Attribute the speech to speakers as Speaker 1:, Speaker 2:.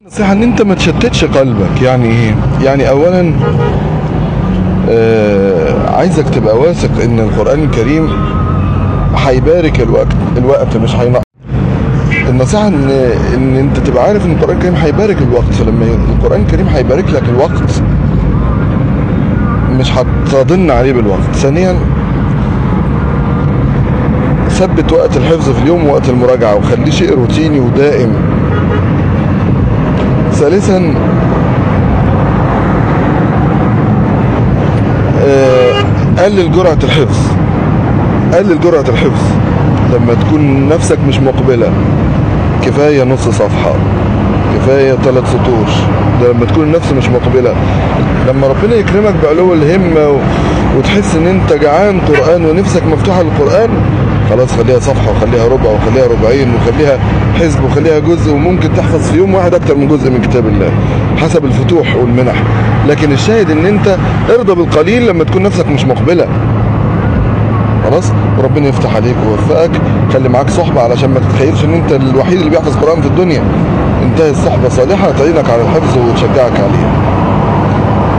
Speaker 1: نصيحة ان انت ما تشتتش قلبك يعني ايه يعني اولا آه عايزك تبقى واثق ان القرآن الكريم هيبارك الوقت الوقت مش هينقص النصيحة ان ان انت تبقى عارف ان القرآن الكريم هيبارك الوقت فلما القرآن الكريم هيبارك لك الوقت مش هتضن عليه بالوقت ثانيا ثبت وقت الحفظ في اليوم ووقت المراجعة وخليه شيء روتيني ودائم ثالثا آه، قلل جرعة الحفظ قلل جرعة الحفظ لما تكون نفسك مش مقبلة كفاية نص صفحة كفاية ثلاث سطور ده لما تكون النفس مش مقبلة لما ربنا يكرمك بعلو الهمة و... وتحس ان انت جعان قرآن ونفسك مفتوحة للقرآن خلاص خليها صفحة وخليها ربع وخليها ربعين وخليها حزب وخليها جزء وممكن تحفظ في يوم واحد اكتر من جزء من كتاب الله حسب الفتوح والمنح لكن الشاهد ان انت ارضى بالقليل لما تكون نفسك مش مقبلة خلاص وربنا يفتح عليك ويوفقك خلي معاك صحبة علشان ما تتخيلش ان انت الوحيد اللي بيحفظ قرآن في الدنيا انتهي الصحبة صالحة تعينك على الحفظ وتشجعك عليه